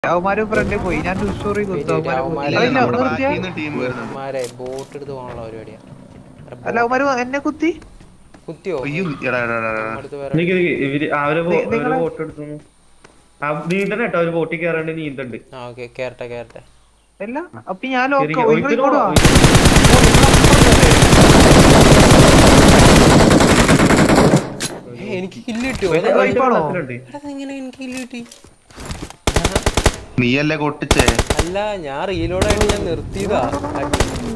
അവന്മാരും ഫ്രണ്ടിൽ പോയി ഞാൻ ടു സ്റ്റോറി കൊടുത്തു ഇല്ല, അവന്മാര് ഇല്ല, പോയി. അല്ല, നമ്മുടെ നിർത്തിയാ? ടീം വരുന്നുണ്ട് ഇവന്മാരെ ബോട്ട് എടുത്ത് പോകാനുള്ള പരിപാടിയാ അല്ല അവന്മാര് എന്നെ കുത്തി കുത്തിയോ അയ്യോ എടാ എടാ എടാ, എടാ. അടുത്ത് വേറെ നിക്ക് നിക്ക് ഇവര് അവര് നി- നിങ്ങളെ- വോട്ട് എടുത്തു നീന്തണ്ട കേട്ടോ അവര് വോട്ടിൽ കയറാണ്ട് നീന്തണ്ട് ആ ഓക്കെ കേറട്ടെ കേറട്ടെ അല്ല അപ്പൊ ഞാൻ ശരി, ലോക്കോ നിങ്ങൾ ഒരിക്കലും ഇങ്ങോട്ട് വാ. ഒരിക്കലും- ഏ, എനിക്ക് കില്ല് കിട്ടിയോ ഒരു അതെങ്ങനെ- വൈറ്റ് ആണോ? വെള്ളത്തിലുണ്ട്. എടാ, അതെങ്ങനെ എനിക്ക് കില്ല് കിട്ടി നീയല്ലേ കൊട്ടിച്ചേ അല്ല ഞാൻ റീലോഡായിട്ട് ഞാൻ നിർത്തിയതാ